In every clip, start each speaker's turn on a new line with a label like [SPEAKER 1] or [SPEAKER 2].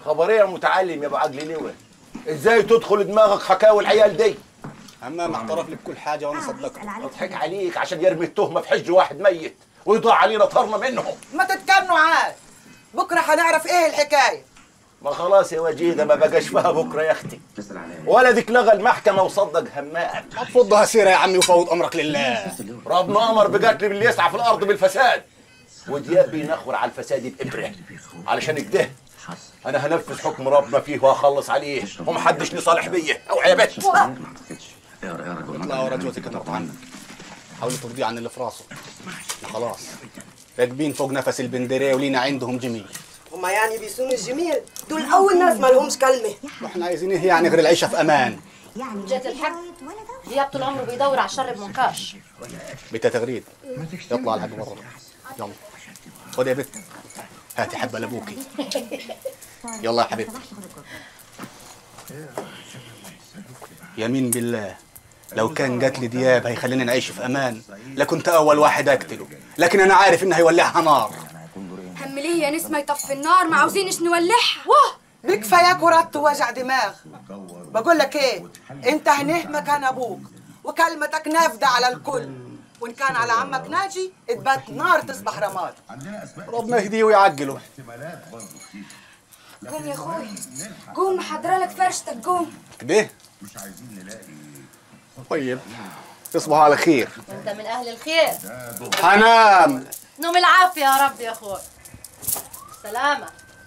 [SPEAKER 1] خبريه يا متعلم يا ابو عقل نوى ازاي تدخل دماغك حكاوي العيال دي
[SPEAKER 2] همام اعترف لي بكل حاجه وانا صدقته
[SPEAKER 1] اضحك عليك عشان يرمي التهمه في حج واحد ميت ويضيع علينا طرنا منهم
[SPEAKER 3] ما تتكنوا عاد بكره هنعرف ايه الحكايه
[SPEAKER 1] ما خلاص يا وجيده ما بقاش فيها بكره يا اختي ولدك لغى المحكمه وصدق همام
[SPEAKER 2] ما تفضها سيره يا عمي وفوض امرك لله
[SPEAKER 1] ربنا امر بقتل اللي يسعى في الارض بالفساد ودياب بينخر على الفساد بابره علشان كده انا هنفذ حكم ربنا فيه وهخلص عليه ومحدش لصالح بيا اوعى يا بت
[SPEAKER 2] اطلع ورا جوزك اترك عنك حاولي ترضيه عن اللي في راسه إحنا خلاص راكبين فوق نفس البندريه ولينا عندهم جميل
[SPEAKER 3] هما يعني بيسون الجميل دول اول ناس ما لهمش كلمه
[SPEAKER 2] واحنا عايزين ايه يعني غير العيشه في امان
[SPEAKER 4] جات الحق دياب طول عمره بيدور على الشر بمنكاش
[SPEAKER 2] بيتا تغريد يطلع لحد بره يلا خد يا بت هاتي حبه لابوكي يلا يا حبيبتي يمين بالله لو كان جات لي دياب هيخليني نعيش في امان لكنت اول واحد اقتله لكن انا عارف انه هيولعها نار
[SPEAKER 5] حمليه يا نسمة يطفي النار ما عاوزينش نولعها
[SPEAKER 3] واه بكفاياك ورط ووجع دماغ بقول لك ايه انت هنه مكان ابوك وكلمتك نافذه على الكل وان كان على عمك ناجي تبات نار تصبح رماد
[SPEAKER 2] ربنا يهديه ويعجله
[SPEAKER 5] قوم يا اخوي قوم محضره لك فرشتك قوم
[SPEAKER 2] كده طيب تصبحوا على خير
[SPEAKER 4] وانت من اهل الخير
[SPEAKER 2] حنام
[SPEAKER 4] نوم العافيه يا رب يا اخوي سلامة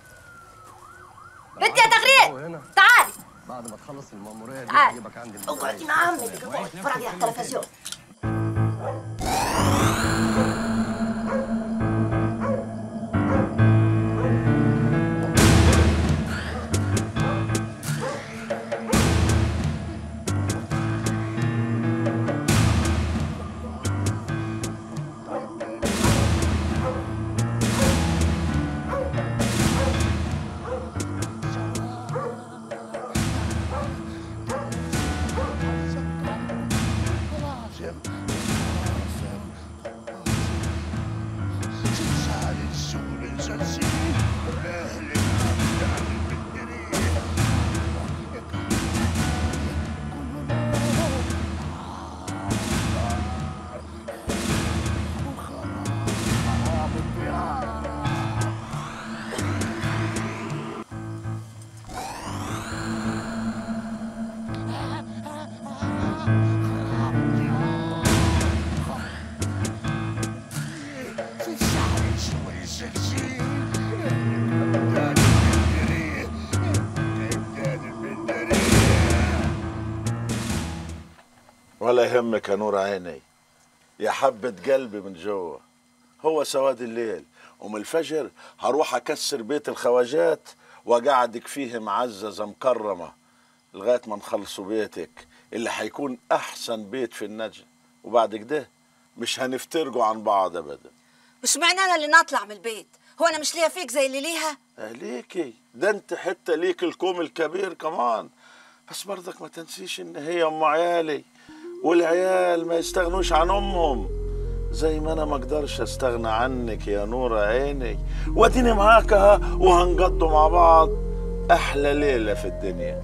[SPEAKER 4] بنتي يا تغريد تعالي
[SPEAKER 6] بعد ما تخلص المأمورية دي
[SPEAKER 4] تعال.
[SPEAKER 6] هجيبك عندي
[SPEAKER 4] اقعدي مع عمك اقعدي اتفرجي على التلفزيون
[SPEAKER 7] ولا يهمك يا نور عيني يا حبة قلبي من جوا هو سواد الليل ومن الفجر هروح أكسر بيت الخواجات وأقعدك فيه معززة مكرمة لغاية ما نخلصوا بيتك اللي هيكون أحسن بيت في النجم وبعد كده مش هنفترقوا عن بعض أبدا
[SPEAKER 8] مش معنى انا اللي نطلع من البيت هو انا مش ليا فيك زي اللي ليها
[SPEAKER 7] ليكي ده انت حتة ليك الكوم الكبير كمان بس برضك ما تنسيش ان هي ام عيالي والعيال ما يستغنوش عن امهم زي ما انا ما اقدرش استغنى عنك يا نور عيني واديني معاك اهو وهنقضوا مع بعض احلى ليله في الدنيا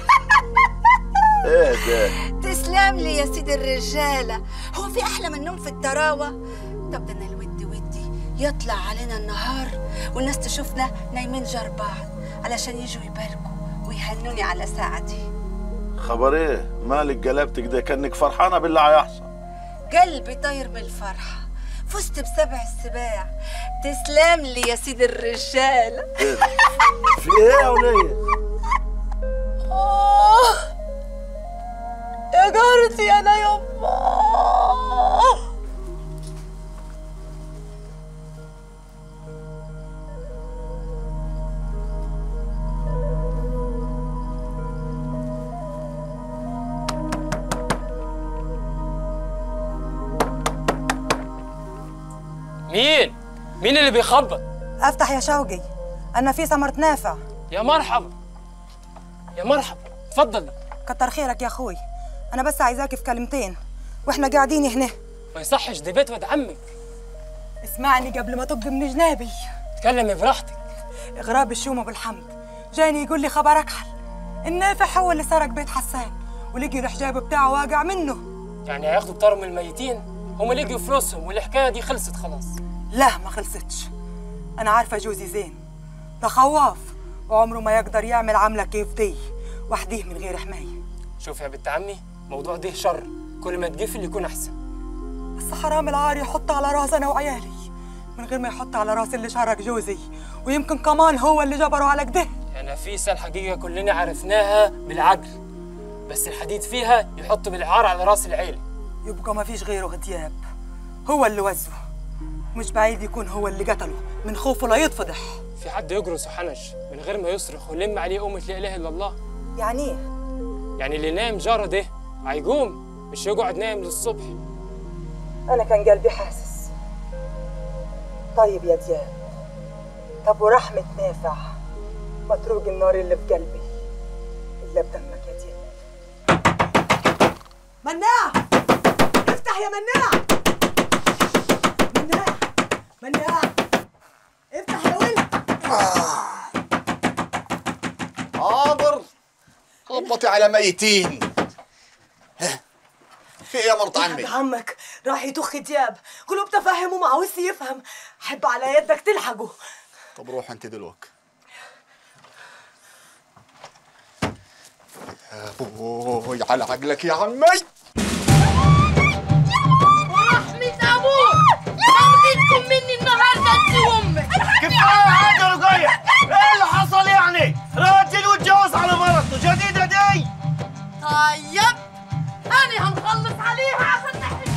[SPEAKER 7] ايه ده
[SPEAKER 8] تسلم لي يا سيدي الرجاله هو في احلى من النوم في التراوه طب ده انا الودي ودي يطلع علينا النهار والناس تشوفنا نايمين جار بعض علشان يجوا يباركوا ويهنوني على ساعتي
[SPEAKER 7] خبر ايه مالك قلبتك ده كانك فرحانه باللي هيحصل
[SPEAKER 8] قلبي طاير من الفرحه فزت بسبع السباع تسلم لي يا سيدي الرجاله
[SPEAKER 7] إيه ده؟ في ايه يا وليه
[SPEAKER 8] آه يا جارتي انا يما
[SPEAKER 9] مين؟ مين اللي بيخبط؟
[SPEAKER 10] افتح يا شوقي انا في ثمرة نافع
[SPEAKER 9] يا مرحبا يا مرحبا اتفضلي
[SPEAKER 10] كتر خيرك يا اخوي انا بس عايزاك في كلمتين واحنا قاعدين هنا
[SPEAKER 9] ما يصحش دي بيت ولد عمك
[SPEAKER 10] اسمعني قبل ما تطق من جنابي
[SPEAKER 9] اتكلمي براحتك
[SPEAKER 10] غراب الشوم ابو الحمد جاني يقول لي خبر أكحل النافع هو اللي سرق بيت حسان ولقي الحجاب بتاعه واقع منه
[SPEAKER 9] يعني هياخدوا الطار من الميتين هم لقيوا فلوسهم والحكايه دي خلصت خلاص
[SPEAKER 10] لا ما خلصتش أنا عارفة جوزي زين ده خواف وعمره ما يقدر يعمل عملة كيف دي وحديه من غير حماية
[SPEAKER 9] شوف يا بنت عمي موضوع ده شر كل ما تقفل يكون احسن
[SPEAKER 10] بس حرام العار يحط على راس أنا وعيالي من غير ما يحط على راس اللي شارك جوزي ويمكن كمان هو اللي جبره على كده
[SPEAKER 9] يعني نفيسة الحقيقة كلنا عرفناها بالعقل بس الحديد فيها يحط بالعار على راس العيلة
[SPEAKER 10] يبقى ما فيش غيره غدياب هو اللي وزه مش بعيد يكون هو اللي قتله من خوفه لا يتفضح
[SPEAKER 9] في حد يجرس وحنش من غير ما يصرخ ويلم عليه أمة لا إله إلا الله
[SPEAKER 10] يعني ايه
[SPEAKER 9] يعني اللي نايم جاره ده هيقوم مش يقعد نايم للصبح
[SPEAKER 10] أنا كان قلبي حاسس طيب يا دياب طب ورحمة نافع مطروق النار اللي في قلبي إلا بدمك يا دياب مناع افتح يا مناع مناع مناع افتح يا ولد
[SPEAKER 2] حاضر خبطي على ميتين ها، في ايه يا مرت عمي
[SPEAKER 10] عمك راح يطخ دياب كله بتفهمه ما عاوز يفهم حب على يدك تلحقه
[SPEAKER 2] طب روح انت دلوقتي يا ابوي على عقلك يا عمي
[SPEAKER 11] ورحمة أبوك أخذتكم مني النهاردة أنت وأمك
[SPEAKER 12] كفايه حاجه رقية ايه اللي حصل يعني؟ راجل واتجوز على مرته جديدة دي
[SPEAKER 11] طيب أنا هنخلص عليها عشان نحرق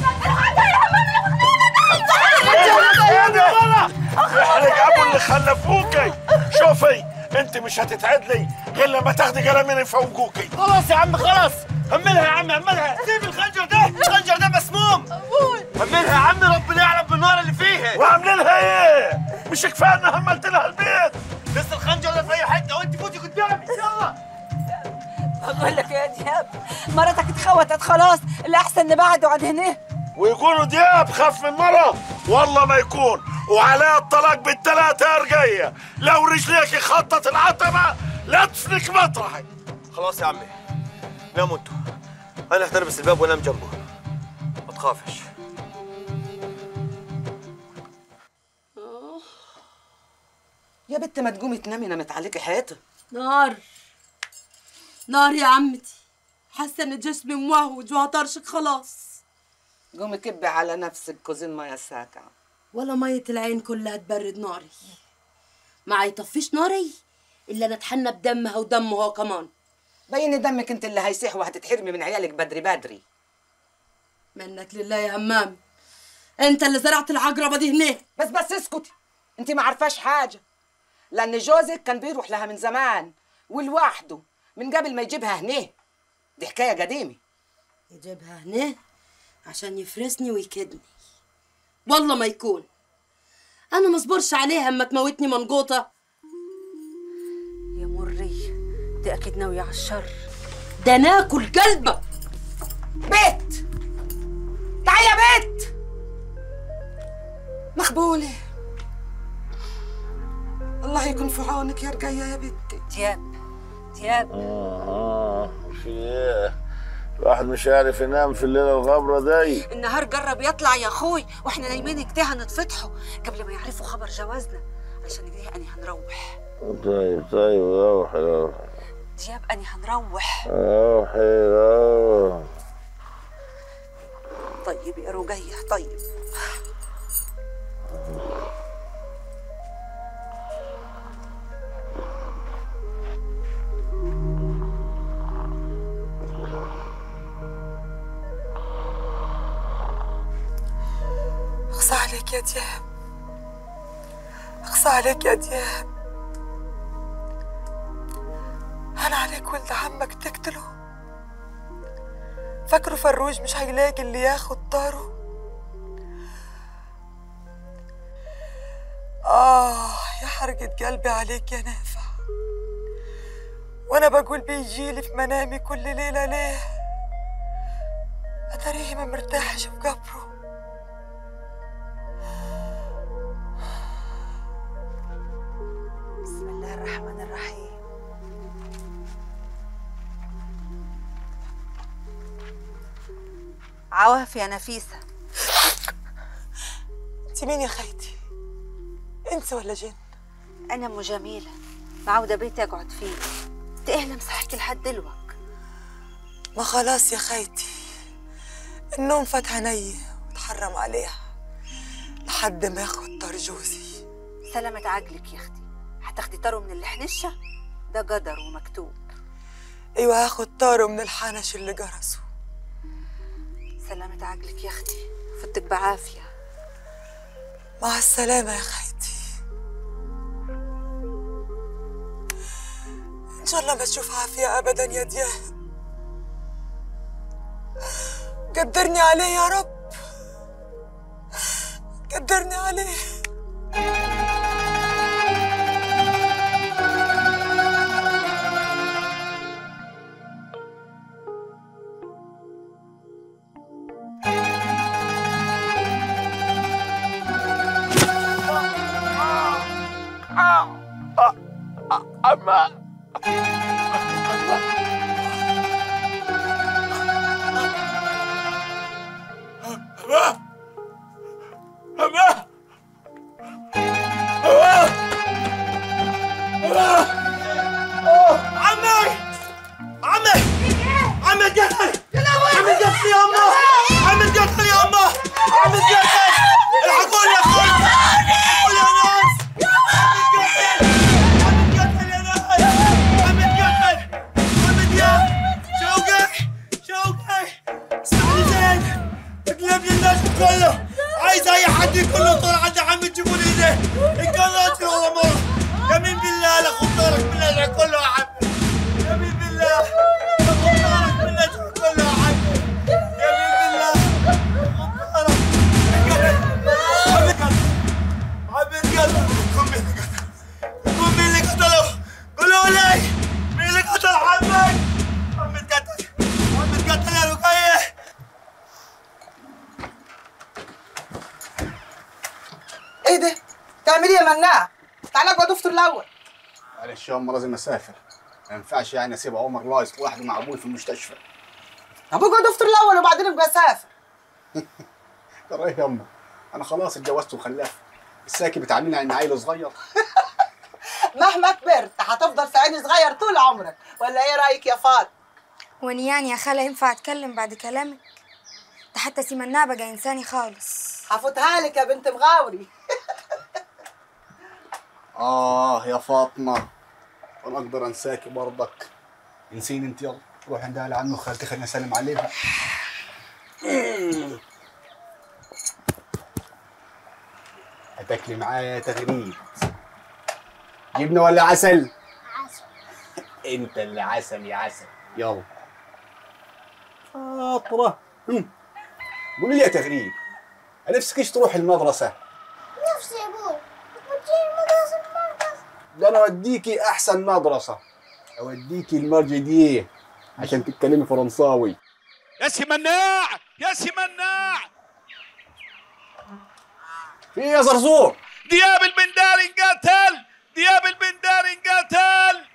[SPEAKER 7] احرق ابو اللي خلفوكي شوفي انت مش هتتعدلي غير لما تاخدي قلمين يفوقوكي
[SPEAKER 12] خلاص يا عم خلاص هملها يا عم هملها سيب الخنجر ده الخنجر ده مسموم هملها يا عم ربنا يعلم بالنار اللي فيها
[SPEAKER 7] وعاملين لها ايه؟ مش كفايه ان هملت لها البيت
[SPEAKER 12] لسه الخنجر ده في اي حته وانت فوتي قدامي يلا
[SPEAKER 13] بقول لك يا دياب مرتك اتخوتت خلاص الاحسن نبعده عن هنا
[SPEAKER 7] ويكونوا دياب خف من مرة والله ما يكون وعليها الطلاق بالثلاثة أرقية لو رجليك خطت العتبة لا تسلك مطرحك
[SPEAKER 12] خلاص يا عمي ناموا انتوا انا هتلبس الباب وانام جنبه ما تخافش
[SPEAKER 3] يا بنت ما تقومي تنامي نامت عليكي حياتي
[SPEAKER 11] نار نار يا عمتي حاسة إن جسمي موهوج وهطرشك خلاص
[SPEAKER 3] قومي كبي على نفسك كوزين ميه ساقعه
[SPEAKER 11] ولا مية العين كلها تبرد ناري ما يطفيش ناري إلا أنا أتحنى بدمها ودمه هو كمان
[SPEAKER 3] بيني دمك انت اللي هيسيح وهتتحرمي من عيالك بدري بدري
[SPEAKER 11] منك لله يا همام انت اللي زرعت العقربه دي هنا
[SPEAKER 3] بس بس اسكتي انت ما عارفاش حاجه لان جوزك كان بيروح لها من زمان ولوحده من قبل ما يجيبها هنا دي حكايه قديمه
[SPEAKER 11] يجيبها هنا عشان يفرسني ويكدني والله ما يكون انا ما اصبرش عليها اما تموتني منقوطه
[SPEAKER 8] يا مري دي اكيد ناويه على الشر
[SPEAKER 11] ده ناكل قلبك
[SPEAKER 3] بيت تعالي يا بيت مخبوله الله يكون في عونك يا رقية يا بنتي
[SPEAKER 8] دياب دياب
[SPEAKER 7] آه في ايه؟ الواحد مش عارف ينام في الليلة الغبرة دي
[SPEAKER 8] النهار جرب يطلع يا اخوي واحنا نايمين كده هنتفتحوا قبل ما يعرفوا خبر جوازنا عشان كده اني هنروح
[SPEAKER 7] طيب طيب روحي روحي
[SPEAKER 8] دياب اني هنروح
[SPEAKER 7] روحي روحي
[SPEAKER 8] طيب يا رقية طيب
[SPEAKER 10] اخصى عليك يا دياب اخصى عليك يا دياب انا عليك ولد عمك تقتله فاكره فروج مش هيلاقي اللي ياخد طاره آه يا حرقة قلبي عليك يا نافع وأنا بقول بيجيلي في منامي كل ليلة ليه أتاريه ما مرتاحش في قبره
[SPEAKER 8] بسم الله الرحمن الرحيم عواف يا نفيسة
[SPEAKER 10] انت مين يا خيتي انس ولا جن
[SPEAKER 8] أنا أم جميلة معودة بيتي أقعد فيه انت إيه اللي مسحك لحد دلوقتي
[SPEAKER 10] ما خلاص يا خيتي النوم فات عيني وتحرم عليها لحد ما اخد طار جوزي
[SPEAKER 8] سلامة عقلك يا أختي هتاخدي طارو من الحنشة ده قدر ومكتوب
[SPEAKER 10] ايوه هاخد طاره من الحنش اللي جرسوا
[SPEAKER 8] سلامة عقلك يا أختي فتك بعافية
[SPEAKER 10] مع السلامة يا خيتي إن شاء الله ما تشوف عافية أبدا يا دياب قدرني عليه يا رب قدرني عليه
[SPEAKER 12] أما أما أما عمي عمي عمي قتل عمي قتل يا أما عمي قتل يا أما عمي قتل الحقوني يا أخوي الحقوني يا ناس عمي قتل عمي قتل يا ناس عمي قتل عمي دياب شوقي شوقي اسمعني زين اقلب لي الناس كله عايز اي حد يكون له طول عند عمي تجيبوا لي ايديه ان كان راجل ولا مرة يمين بالله لا خد طارك من العين كله يا عمي يمين بالله لا خد طارك من العين كله يا عمي يمين بالله لا خد طارك عمي قتل عمي قتل قوم مين اللي قتل قوم مين اللي قتله قولوا لي مين اللي قتل عمي عمي قتل عمي قتل يا رقية
[SPEAKER 3] ايه ده؟ تعمل ايه يا مناع؟ تعالى اقعد افطر الاول
[SPEAKER 2] معلش يا أما لازم أسافر ما ينفعش يعني أسيب عمر لايص لوحده مع أبوي في المستشفى
[SPEAKER 3] طب اقعد افطر الاول وبعدين ابقى اسافر
[SPEAKER 2] ترى إيه يا أما أنا خلاص اتجوزت وخلفت الساكي بتعاملني على إني عيل صغير
[SPEAKER 3] مهما كبرت هتفضل في عيني صغير طول عمرك ولا ايه رايك يا فاط؟
[SPEAKER 5] واني يعني يا خالة ينفع اتكلم بعد كلامك ده حتى سيمناها بقى انساني خالص
[SPEAKER 3] هفوتها لك يا بنت مغاوري
[SPEAKER 2] آه يا فاطمة وأنا أقدر أنساكي برضك انسيني أنت يلا روح عند أهل عمي وخالتي خليني أسلم عليهم هتاكلي معايا تغريد جبنة ولا عسل؟
[SPEAKER 14] عسل
[SPEAKER 2] أنت اللي عسل يا عسل يلا فاطرة هم. قولي لي يا تغريد نفسكيش تروح المدرسة
[SPEAKER 14] نفسي يا ابوي بتجيني مدرسة المركز
[SPEAKER 2] ده انا اوديكي احسن مدرسه اوديكي المرجديه عشان تتكلمي فرنساوي
[SPEAKER 15] يا سي مناع يا سي مناع
[SPEAKER 2] في إيه يا زرزور
[SPEAKER 15] دياب البندار انقتل دياب البندار انقتل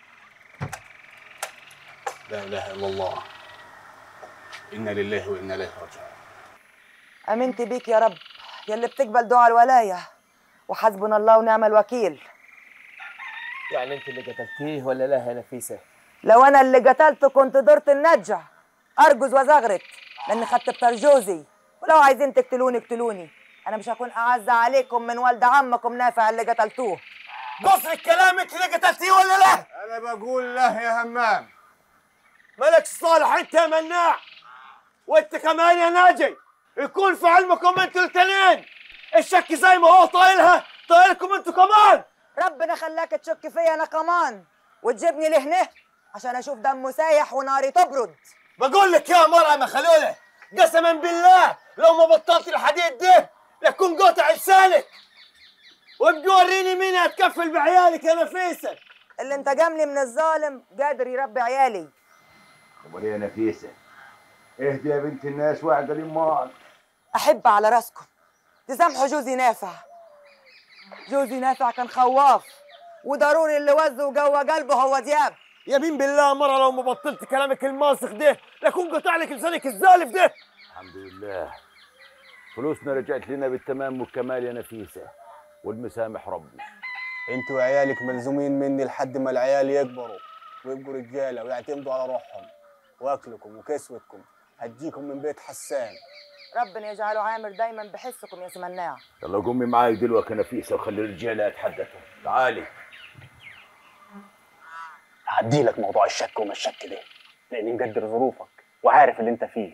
[SPEAKER 2] لا اله الا الله انا لله وانا اليه راجعون
[SPEAKER 3] امنت بيك يا رب يا اللي بتقبل دعاء الولايه وحسبنا الله ونعم الوكيل
[SPEAKER 9] يعني انت اللي قتلتيه ولا لا يا نفيسه
[SPEAKER 3] لو انا اللي قتلته كنت درت النجع ارجز وزغرت لاني خدت بتر جوزي ولو عايزين تقتلوني اقتلوني انا مش هكون اعز عليكم من والد عمكم نافع اللي قتلتوه
[SPEAKER 12] قصر كلامك اللي قتلتيه ولا لا؟
[SPEAKER 2] انا بقول له يا همام
[SPEAKER 12] ملك صالح انت يا مناع وانت كمان يا ناجي يكون في علمكم انتوا الاثنين الشك زي ما هو طايلها طايلكم انتوا كمان
[SPEAKER 3] ربنا خلاك تشك فيا انا كمان وتجيبني لهنا عشان اشوف دمه سايح وناري تبرد
[SPEAKER 12] بقول لك يا مرأة مخلولة قسما بالله لو ما بطلت الحديد ده لكون قاطع لسانك وابقي وريني مين هتكفل بعيالك يا نفيسة
[SPEAKER 3] اللي انت جاملي من الظالم قادر يربي عيالي
[SPEAKER 1] امال ايه يا نفيسه اهدي يا بنت الناس واعدة لامال
[SPEAKER 3] احب على راسكم تسامحوا جوزي نافع جوزي نافع كان خواف وضروري اللي وزه جوه قلبه هو دياب
[SPEAKER 12] يمين بالله مرة لو ما بطلت كلامك الماسخ ده لكون قطع لك لسانك الزالف ده
[SPEAKER 1] الحمد لله فلوسنا رجعت لنا بالتمام والكمال يا نفيسة والمسامح ربي
[SPEAKER 2] انتوا وعيالك ملزومين مني لحد ما العيال يكبروا ويبقوا رجاله ويعتمدوا على روحهم واكلكم وكسوتكم هديكم من بيت حسان
[SPEAKER 16] ربنا يجعله عامر دايما بحسكم يا سمناع
[SPEAKER 1] يلا قومي معاي دلوقتي يا نفيسة وخلي الرجالة يتحدثوا تعالي
[SPEAKER 2] هعدي لك موضوع الشك وما الشك ده لاني مقدر ظروفك وعارف اللي انت فيه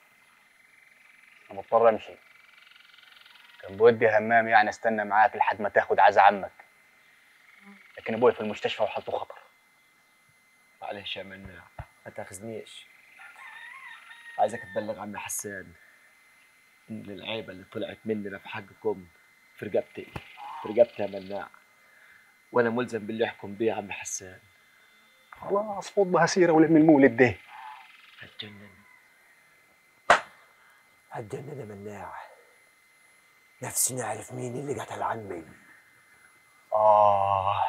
[SPEAKER 2] انا مضطر امشي كان بودي همام يعني استنى معاك لحد ما تاخد عزا عمك لكن ابوي في المستشفى وحالته خطر
[SPEAKER 6] معلش يا مناع ما تاخذنيش عايزك تبلغ عمي حسان ان العيبه اللي طلعت مننا في حقكم في رقبتي في رقبتي يا مناع وانا ملزم باللي يحكم بيه عمي حسان
[SPEAKER 2] خلاص فض بها سيره ولم المولد ده
[SPEAKER 6] هتجنن هتجنن يا مناع نفسي نعرف مين اللي قتل عمي
[SPEAKER 2] آه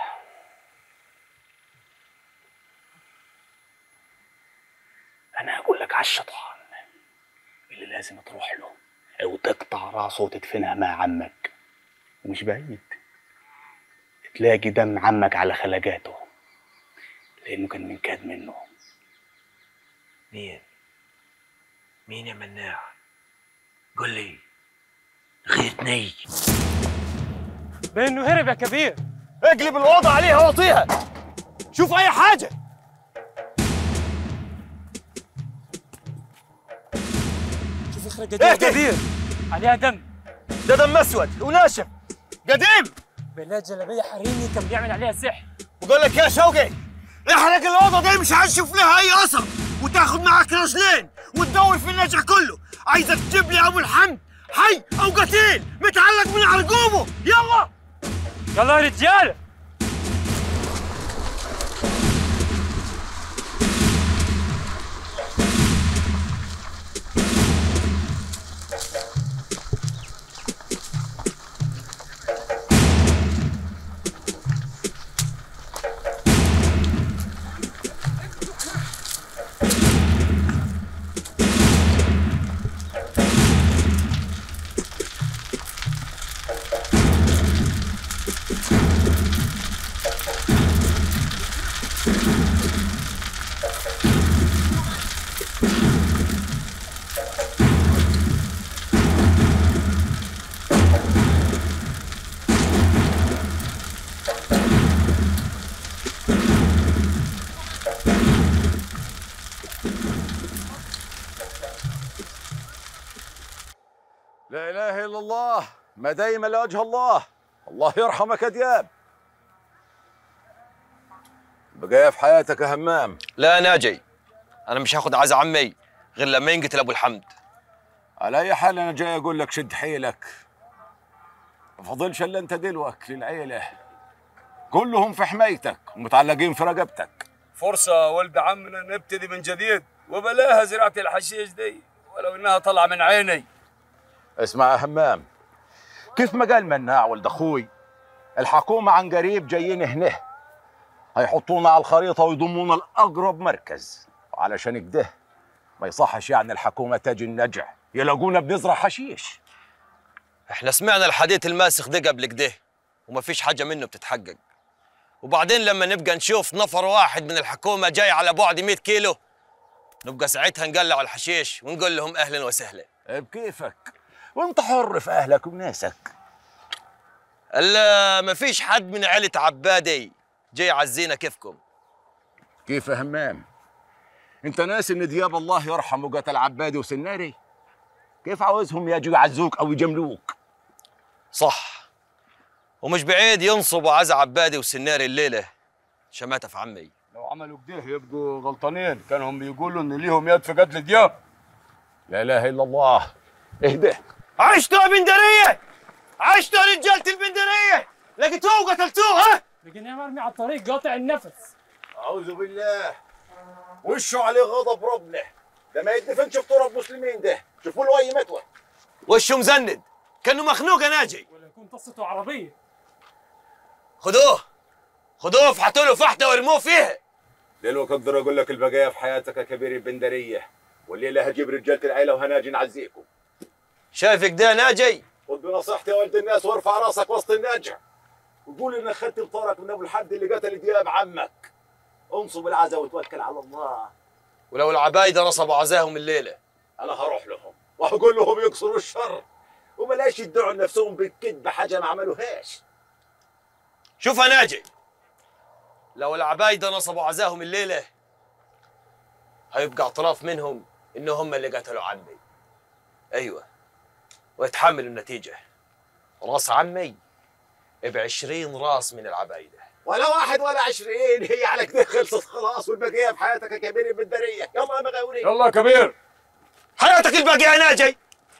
[SPEAKER 2] أنا أقول لك على الشيطان اللي لازم تروح له أو تقطع راسه وتدفنها مع عمك ومش بعيد تلاقي دم عمك على خلقاته لأنه كان منكاد منه
[SPEAKER 6] مين مين يا مناع قول لي غيرتني
[SPEAKER 9] بانه هرب يا كبير
[SPEAKER 12] اقلب الوضع عليها واطيها شوف اي حاجه
[SPEAKER 9] شوف اخرج قد ايه يا كبير عليها دم
[SPEAKER 12] ده دم اسود وناشف قديم
[SPEAKER 9] بلا جلابيه حريمي كان بيعمل عليها سحر
[SPEAKER 12] بقول لك يا شوقي احرق الاوضه دي مش هنشوف لها اي اثر وتاخد معاك رجلين وتدور في النجع كله عايزك تجيب لي ابو الحمد حي او قتيل متعلق من عرقوبه يلا
[SPEAKER 9] يلا يا رجاله
[SPEAKER 1] لا اله الا الله ما دايما لوجه الله الله يرحمك يا دياب بقايا في حياتك يا همام
[SPEAKER 6] لا ناجي انا مش هاخد عزا عمي غير لما ينقتل ابو الحمد
[SPEAKER 1] على اي حال انا جاي اقول لك شد حيلك ما فضلش الا انت دلوك للعيله كلهم في حمايتك ومتعلقين في رقبتك
[SPEAKER 17] فرصة ولد عمنا نبتدي من جديد وبلاها زراعة الحشيش دي ولو انها طالعة من عيني
[SPEAKER 1] اسمع يا همام كيف ما قال مناع ولد اخوي الحكومه عن قريب جايين هنا هيحطونا على الخريطه ويضمونا لاقرب مركز علشان كده ما يصحش يعني الحكومه تجي النجع يلاقونا بنزرع حشيش
[SPEAKER 6] احنا سمعنا الحديث الماسخ ده قبل كده ومفيش حاجه منه بتتحقق وبعدين لما نبقى نشوف نفر واحد من الحكومه جاي على بعد 100 كيلو نبقى ساعتها نقلع الحشيش ونقول لهم اهلا وسهلا
[SPEAKER 1] بكيفك وانت حر في اهلك وناسك
[SPEAKER 6] الا مفيش حد من عيله عبادي جاي يعزينا كيفكم
[SPEAKER 1] كيف يا همام انت ناسي ان دياب الله يرحمه قتل عبادي وسناري كيف عاوزهم يجوا يعزوك او يجملوك
[SPEAKER 6] صح ومش بعيد ينصبوا عزا عبادي وسناري الليله شماتة في عمي
[SPEAKER 17] لو عملوا كده يبقوا غلطانين كانوا هم بيقولوا ان ليهم يد في قتل دياب
[SPEAKER 1] لا اله الا الله اهدى
[SPEAKER 12] عشتوا يا بندريه عشتوا يا رجاله البندريه لقيتوه وقتلتوه ها
[SPEAKER 9] لقيناه مرمي على الطريق قاطع النفس
[SPEAKER 1] اعوذ بالله وشه عليه غضب ربنا ده ما يدفنش في تراب مسلمين ده شوفوا له اي متوى
[SPEAKER 6] وشه مزند كانه مخنوق يا ناجي
[SPEAKER 9] ولا يكون طصته عربيه
[SPEAKER 6] خدوه خدوه افحطوا له فحته وارموه فيها
[SPEAKER 1] دلوقتي اقدر اقول لك البقايا في حياتك يا كبير البندريه والليله هجيب رجاله العيله وهناجي نعزيكم
[SPEAKER 6] شايفك ده ناجي
[SPEAKER 1] خذ بنصيحتي يا ولد الناس وارفع راسك وسط النجع وقول انك خدت بطارك من ابو الحد اللي قتل دياب عمك انصب العزا وتوكل على الله
[SPEAKER 6] ولو العبايدة نصبوا عزاهم الليلة
[SPEAKER 1] انا هروح لهم وهقول لهم يكسروا الشر وبلاش يدعوا لنفسهم بالكذب حاجه ما عملوهاش
[SPEAKER 6] شوف يا ناجي لو العبايدة نصبوا عزاهم الليلة هيبقى اعتراف منهم إن هم اللي قتلوا عمي أيوة ويتحملوا النتيجة راس عمي بعشرين راس من العبايدة
[SPEAKER 1] ولا واحد ولا عشرين هي على كده خلصت خلاص والبقيه بحياتك يا كبير بالدريه يلا يا مغاورين
[SPEAKER 17] يلا يا كبير
[SPEAKER 6] حياتك الباقية يا ناجي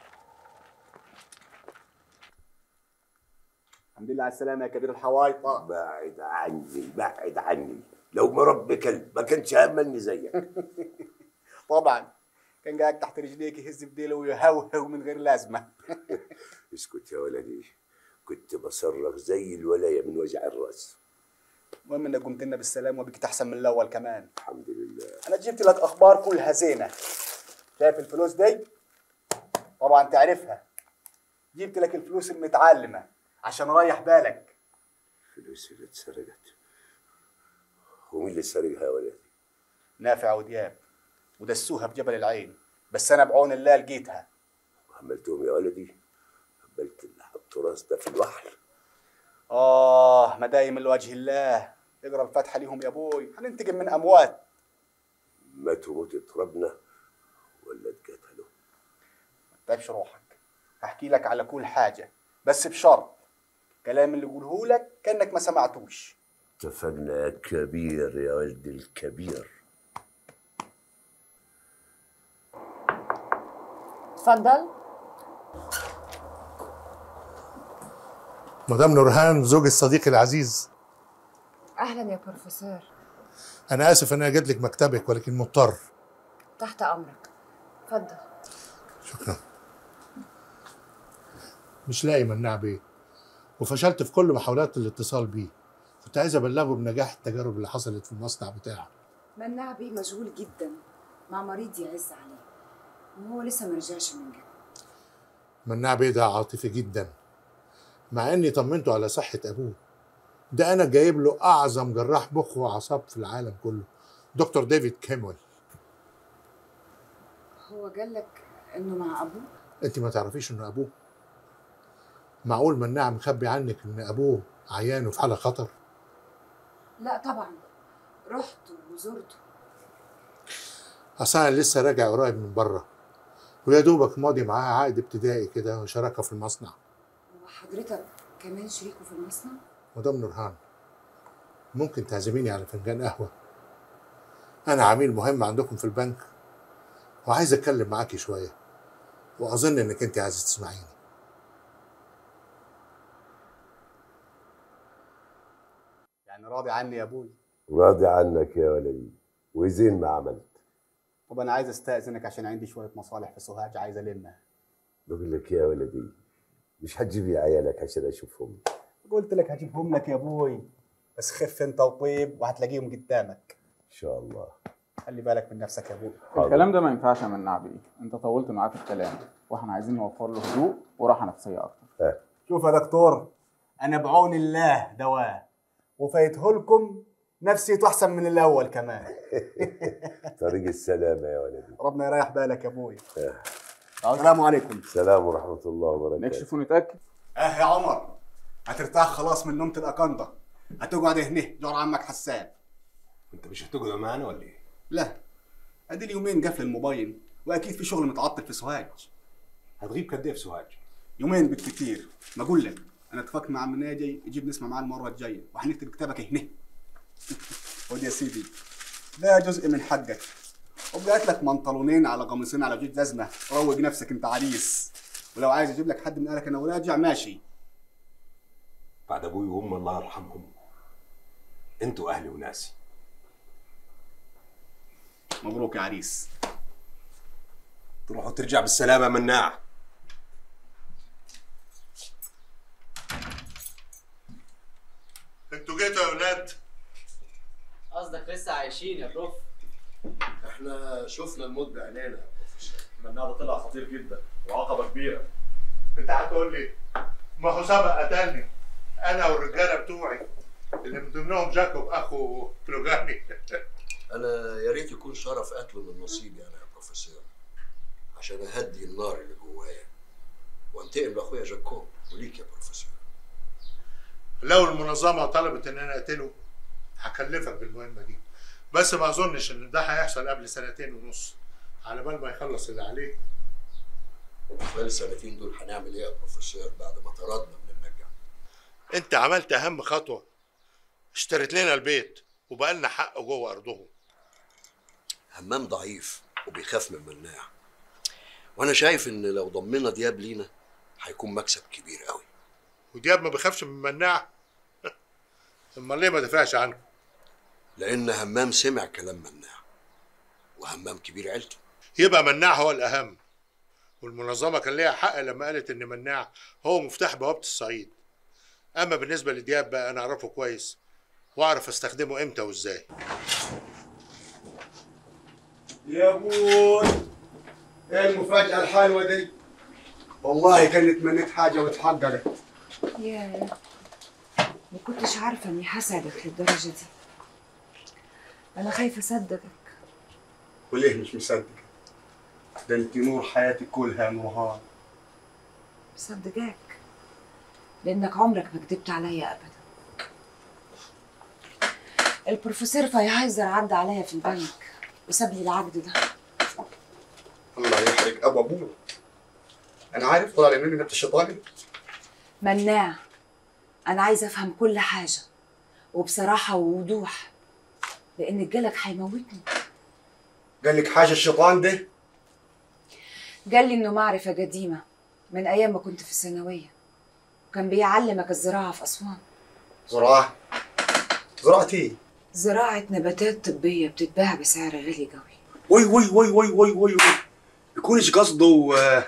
[SPEAKER 2] الحمد لله على السلامة يا كبير الحوايطة
[SPEAKER 18] بعد عني بعد عني لو مربي كلب ما كانش همني زيك
[SPEAKER 2] طبعا كان قاعد تحت رجليك يهز بديله ويهوهو من غير لازمة
[SPEAKER 18] اسكت يا ولدي كنت بصرخ زي الولاية من وجع الراس
[SPEAKER 2] المهم انك قمت لنا بالسلام وبقيت احسن من الاول كمان
[SPEAKER 18] الحمد لله
[SPEAKER 2] انا جبت لك اخبار كلها زينة شايف الفلوس دي طبعا تعرفها جبت لك الفلوس المتعلمة عشان اريح بالك
[SPEAKER 18] فلوس اللي اتسرقت ومين اللي سرقها يا ولدي
[SPEAKER 2] نافع ودياب ودسوها بجبل العين بس انا بعون الله لقيتها
[SPEAKER 18] عملتهم يا ولدي عملت اللي حطوا راس ده في البحر
[SPEAKER 2] اه مدايم لوجه الله اقرا الفاتحه ليهم يا ابوي هننتقم من اموات
[SPEAKER 18] ماتوا موتة ربنا ولا اتقتلوا
[SPEAKER 2] ما تتعبش روحك هحكي لك على كل حاجه بس بشرط كلام اللي اقوله لك كانك ما سمعتوش
[SPEAKER 18] اتفقنا يا كبير يا ولد الكبير
[SPEAKER 4] اتفضل
[SPEAKER 19] مدام نورهان زوج الصديق العزيز
[SPEAKER 4] اهلا يا بروفيسور
[SPEAKER 19] انا اسف ان انا جيت لك مكتبك ولكن مضطر
[SPEAKER 4] تحت امرك اتفضل
[SPEAKER 19] شكرا مش لاقي مناع بيه وفشلت في كل محاولات الاتصال بيه كنت عايز ابلغه بنجاح التجارب اللي حصلت في المصنع بتاعه
[SPEAKER 4] مناع بيه مشغول جدا مع مريض يعز عليه وهو لسه ما رجعش من جد
[SPEAKER 19] مناع بيه ده عاطفي جدا مع اني طمنته على صحة ابوه ده انا جايب له اعظم جراح مخ واعصاب في العالم كله دكتور ديفيد كيمويل
[SPEAKER 4] هو قال لك انه مع ابوه
[SPEAKER 19] انت ما تعرفيش انه ابوه معقول مناع مخبي عنك ان ابوه عيان وفي حاله خطر
[SPEAKER 4] لا طبعا رحت وزرته
[SPEAKER 19] اصل انا لسه راجع قريب من بره ويا دوبك ماضي معاه عقد ابتدائي كده وشراكه في المصنع
[SPEAKER 4] وحضرتك كمان شريكه في المصنع
[SPEAKER 19] مدام نورهان ممكن تعزميني على فنجان قهوه انا عميل مهم عندكم في البنك وعايز اتكلم معاكي شويه واظن انك انت عايزه تسمعيني
[SPEAKER 2] يعني راضي عني يا ابوي
[SPEAKER 18] راضي عنك يا ولدي وزين ما عملت
[SPEAKER 2] طب انا عايز استاذنك عشان عندي شويه مصالح في سوهاج عايز المها
[SPEAKER 18] بقول لك يا ولدي مش هتجيبي عيالك عشان اشوفهم
[SPEAKER 2] قلت لك هجيبهم لك يا ابوي بس خف انت وطيب وهتلاقيهم قدامك
[SPEAKER 18] ان شاء الله
[SPEAKER 2] خلي بالك من نفسك يا ابوي
[SPEAKER 20] الكلام ده ما ينفعش يا مناع بيه انت طولت معاه في الكلام واحنا عايزين نوفر له هدوء وراحه نفسيه اكتر
[SPEAKER 2] شوف يا دكتور انا بعون الله دواء وفايته لكم نفسيته احسن من الاول كمان
[SPEAKER 18] طريق السلامه يا ولدي
[SPEAKER 2] ربنا يريح بالك يا ابوي
[SPEAKER 18] آه.
[SPEAKER 2] السلام عليكم
[SPEAKER 18] السلام ورحمه الله وبركاته
[SPEAKER 20] نكشف ونتاكد
[SPEAKER 2] اه يا عمر هترتاح خلاص من نومة الأكنضة هتقعد هنا جار عمك حسان
[SPEAKER 21] انت مش هتقعد معانا ولا ايه؟
[SPEAKER 2] لا ادي لي يومين قفل الموبايل واكيد في شغل متعطل في سوهاج
[SPEAKER 21] هتغيب قد ايه في سوهاج؟
[SPEAKER 2] يومين بالكتير ما اقول لك انا اتفقت مع عم ناجي يجيب نسمع معاه المره الجايه وهنكتب كتابك هنا خد يا سيدي ده جزء من حقك وبقيت لك منطلونين على قميصين على جيد لازمه روج نفسك انت عريس ولو عايز اجيب لك حد من اهلك انا وراجع ماشي
[SPEAKER 21] بعد ابوي وامي الله يرحمهم انتوا اهلي وناسي
[SPEAKER 2] مبروك يا عريس
[SPEAKER 21] تروح وترجع بالسلامه مناع
[SPEAKER 19] انتوا جيتوا يا اولاد
[SPEAKER 6] قصدك لسه عايشين يا بروف
[SPEAKER 22] احنا شفنا الموت بعينينا
[SPEAKER 19] مناع ده طلع خطير جدا وعقبه كبيره انت هتقول لي ما هو سبق قتلني انا والرجاله بتوعي اللي من ضمنهم جاكوب اخو فلوجاني
[SPEAKER 13] انا يا ريت يكون شرف قتله من نصيبي انا يا بروفيسور عشان اهدي النار اللي جوايا وانتقم لاخويا جاكوب وليك يا بروفيسور
[SPEAKER 19] لو المنظمه طلبت ان انا اقتله هكلفك بالمهمه دي بس ما اظنش ان ده هيحصل قبل سنتين ونص على بال ما يخلص اللي عليه
[SPEAKER 13] خلال السنتين دول هنعمل ايه يا بروفيسور بعد ما طردنا من النجع
[SPEAKER 19] انت عملت اهم خطوه اشتريت لنا البيت وبقى لنا حق جوه ارضهم
[SPEAKER 13] همام ضعيف وبيخاف من مناع وانا شايف ان لو ضمنا دياب لينا هيكون مكسب كبير قوي
[SPEAKER 19] ودياب ما بيخافش من مناع امال ليه ما دافعش عنه
[SPEAKER 13] لان همام سمع كلام مناع وهمام كبير عيلته
[SPEAKER 19] يبقى مناع هو الاهم والمنظمه كان ليها حق لما قالت ان مناع هو مفتاح بوابه الصعيد اما بالنسبه لدياب بقى انا اعرفه كويس واعرف استخدمه امتى وازاي
[SPEAKER 22] يا ابوي ايه المفاجأة الحلوة دي؟ والله كان تمنيت حاجة واتحققت
[SPEAKER 4] يا ما كنتش عارفة إني هسعدك للدرجة دي أنا خايفة أصدقك
[SPEAKER 22] وليه مش مصدق؟ ده انت نور حياتي كلها يا نورهان
[SPEAKER 4] مصدقاك لأنك عمرك ما كدبت عليا أبدا البروفيسور فايهايزر عدى عليا في البنك وساب لي العقد ده
[SPEAKER 22] الله يحرق ابو ابوه انا عارف طالع مني نبت الشيطاني
[SPEAKER 4] مناع أنا عايزة أفهم كل حاجة وبصراحة ووضوح لأن الجلك هيموتني
[SPEAKER 22] قال لك حاجة الشيطان ده
[SPEAKER 4] قال لي إنه معرفة قديمة من أيام ما كنت في الثانوية وكان بيعلمك الزراعة في أسوان
[SPEAKER 22] زراعة زراعة ايه؟
[SPEAKER 4] زراعة نباتات طبية بتتباع بسعر غالي قوي
[SPEAKER 22] وي وي وي وي وي وي وي يكونش قصده آه،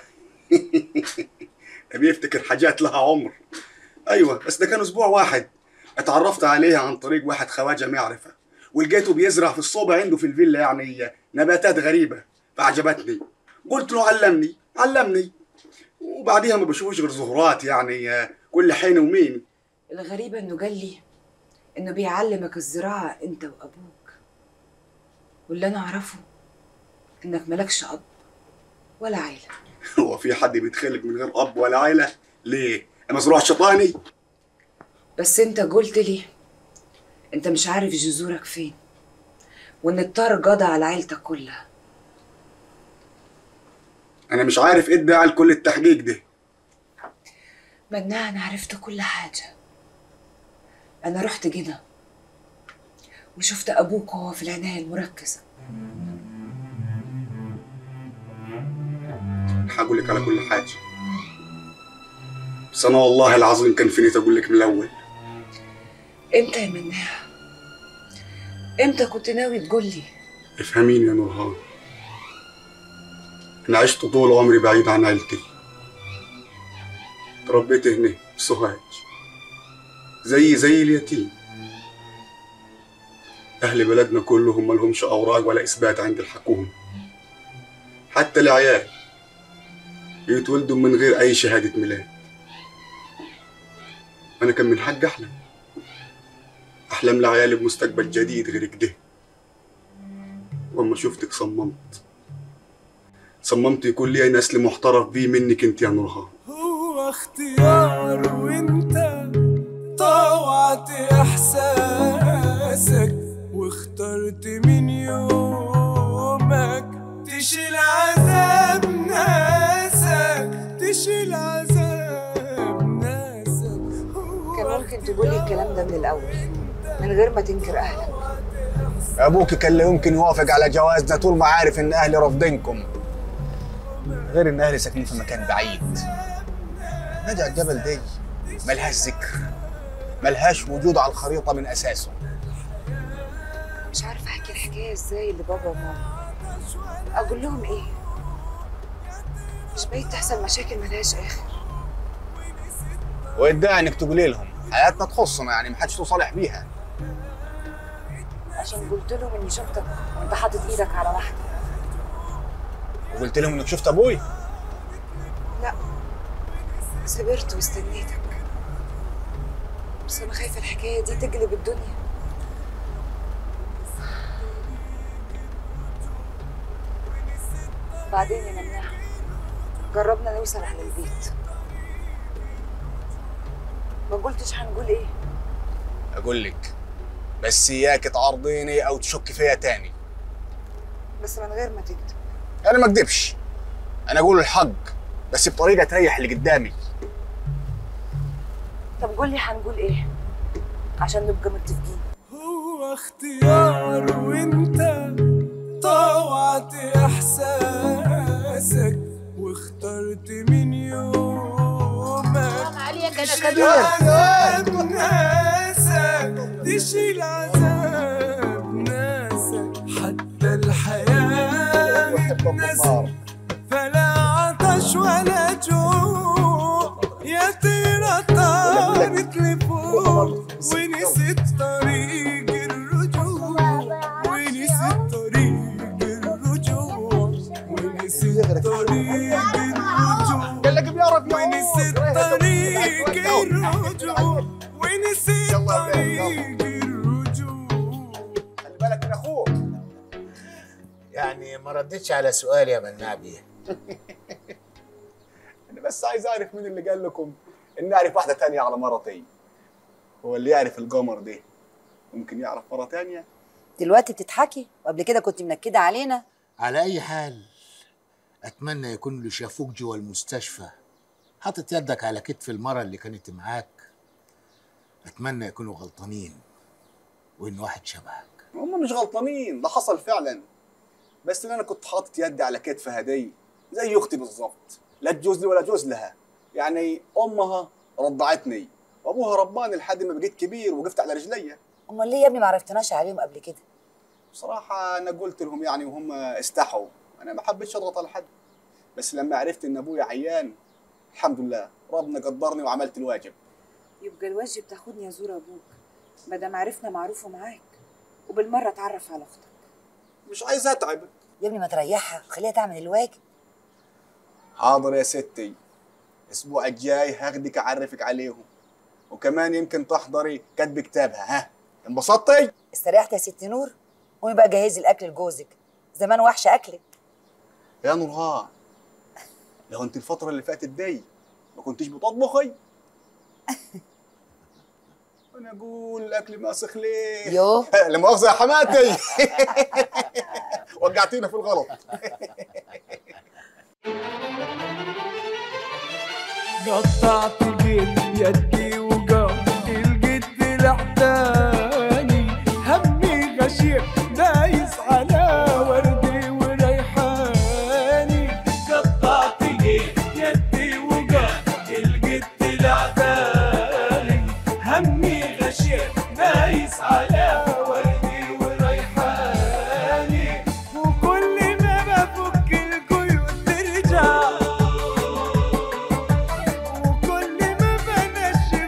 [SPEAKER 22] بيفتكر حاجات لها عمر ايوه بس ده كان اسبوع واحد اتعرفت عليها عن طريق واحد خواجه معرفه ولقيته بيزرع في الصوبة عنده في الفيلا يعني نباتات غريبة فعجبتني قلت له علمني علمني وبعديها ما بشوفش غير زهرات يعني آه، كل حين ومين
[SPEAKER 4] الغريبة إنه قال لي إنه بيعلمك الزراعة أنت وأبوك واللي أنا أعرفه إنك مالكش أب ولا عيلة
[SPEAKER 22] هو في حد بيتخلق من غير اب ولا عيله ليه مزروع شيطاني
[SPEAKER 4] بس أنت قلت لي أنت مش عارف جذورك فين وإن الطار قضى على عيلتك كلها
[SPEAKER 22] انا مش عارف ايه الداعي لكل التحقيق ده
[SPEAKER 4] مناع أنا عرفت كل حاجة أنا رحت جنة وشفت أبوك وهو في العناية المركزة
[SPEAKER 22] هقول لك على كل حاجه بس انا والله العظيم كان في نيتي اقول لك من الاول
[SPEAKER 4] إمتى يا مناع؟ إمتى كنت ناوي تقول لي؟
[SPEAKER 22] افهميني يا نورهان انا عشت طول عمري بعيد عن عيلتي تربيت هنا في سوهاج زي زي اليتيم اهل بلدنا كلهم ملهمش اوراق ولا اثبات عند الحكومه حتى العيال يتولدوا من غير اي شهاده ميلاد انا كان من حق احلم احلم لعيالي بمستقبل جديد غير كده واما شفتك صممت صممت يكون لي نسل محترف بيه منك انت يا نورهان
[SPEAKER 12] هو اختيار وانت طوعت احساسك واخترت من يومك تشيل عذاب ناسك تشيل عذاب ناسك
[SPEAKER 4] كان ممكن تقولي الكلام ده من الأول من غير ما تنكر أهلك
[SPEAKER 23] ابوك كان لا يمكن يوافق على جوازنا طول ما عارف ان اهلي رافضينكم غير ان اهلي ساكنين في مكان بعيد نجع الجبل دي ملهاش ذكر ملهاش وجود على الخريطه من اساسه
[SPEAKER 4] مش عارفة أحكي الحكاية إزاي لبابا وماما أقول لهم إيه؟ مش بعيد تحصل مشاكل ملهاش آخر
[SPEAKER 23] وادعي انك تقولي لهم حياتنا تخصنا يعني محدش تصالح بيها
[SPEAKER 4] عشان قلت لهم إني شفتك وأنت حاطط إيدك على واحدة
[SPEAKER 23] وقلت لهم انك شفت ابوي
[SPEAKER 4] لا صبرت واستنيتك بس انا خايفه الحكايه دي تقلب الدنيا بعدين يا مناع جربنا نوصل على البيت ما قلتش هنقول ايه
[SPEAKER 23] اقول لك بس اياك تعارضيني او تشك فيا تاني
[SPEAKER 4] بس من غير ما تكذب
[SPEAKER 23] انا ما اكدبش انا اقول الحق بس بطريقه تريح اللي قدامي
[SPEAKER 4] طب قول لي هنقول ايه عشان نبقى متفقين
[SPEAKER 12] هو اختيار وانت طوعت احساسك واخترت من يومك
[SPEAKER 4] عليك
[SPEAKER 12] انا عذاب ناسك تشيل عذاب ناسك حتى الحياة اتنست فلا عطش ولا جوع يا ترى طارت لفوق ونسيت طريق الرجوع ونسيت طريق الرجوع ونسيت طريق الرجوع
[SPEAKER 23] قال لك بيعرف
[SPEAKER 12] ونسيت طريق الرجوع ونسيت طريق الرجوع
[SPEAKER 23] خلي بالك من اخوك
[SPEAKER 7] يعني ما ردتش على سؤالي يا مناع بيه
[SPEAKER 23] انا بس عايز اعرف مين اللي قال لكم اني اعرف واحده تانية على مرتي هو اللي يعرف القمر ده ممكن يعرف مره تانية
[SPEAKER 8] دلوقتي بتضحكي وقبل كده كنت منكده علينا
[SPEAKER 7] على اي حال اتمنى يكون اللي شافوك جوا المستشفى حاطط يدك على كتف المرة اللي كانت معاك اتمنى يكونوا غلطانين وان واحد شبهك
[SPEAKER 23] هم مش غلطانين ده حصل فعلا بس اللي انا كنت حاطط يدي على كتفها دي زي اختي بالظبط لا تجوز لي ولا جوز لها يعني امها رضعتني وابوها رباني لحد ما بقيت كبير وقفت على رجليا
[SPEAKER 8] امال ليه يا ابني ما عرفتناش عليهم قبل كده
[SPEAKER 23] بصراحه انا قلت لهم يعني وهم استحوا انا ما حبيتش اضغط على حد بس لما عرفت ان ابويا عيان الحمد لله ربنا قدرني وعملت الواجب
[SPEAKER 4] يبقى الواجب تاخدني ازور ابوك مادام عرفنا معروفه معاك وبالمره اتعرف على اختك
[SPEAKER 23] مش عايز اتعبك
[SPEAKER 8] يا ابني ما تريحها خليها تعمل الواجب
[SPEAKER 23] حاضر يا ستي الاسبوع الجاي هاخدك اعرفك عليهم وكمان يمكن تحضري كتب كتابها ها انبسطتي
[SPEAKER 8] استريحت يا ست نور قومي بقى جهزي الاكل لجوزك زمان وحشه اكلك
[SPEAKER 23] يا نورهان لو انت الفتره اللي فاتت دي ما كنتيش بتطبخي انا اقول الاكل ماسخ ليه
[SPEAKER 8] يوه.
[SPEAKER 23] لا مؤاخذه يا حماتي وقعتينا في الغلط
[SPEAKER 12] قطعت الجيل يدي وقام الجد لحداني همي غشير دايس على وردي وريحاني قطعت الجيل يدي وقام الجد لحداني همي غشير دايس على وردي وريحاني وكل ما بفك القيود ترجع وكل ما بنشف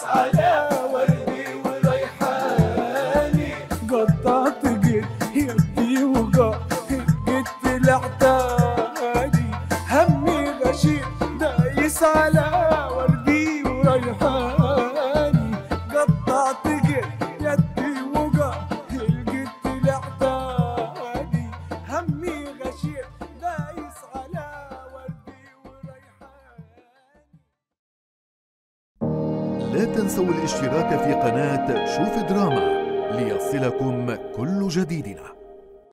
[SPEAKER 12] على وردي وريحاني قطعت جد يدي وقع جد العتاني همي غشيم دايس على وردي وريحاني قطعت جد يدي وقع الجد العتاني همي غشيم دايس على
[SPEAKER 5] لا تنسوا الاشتراك في قناة شوف دراما ليصلكم كل جديدنا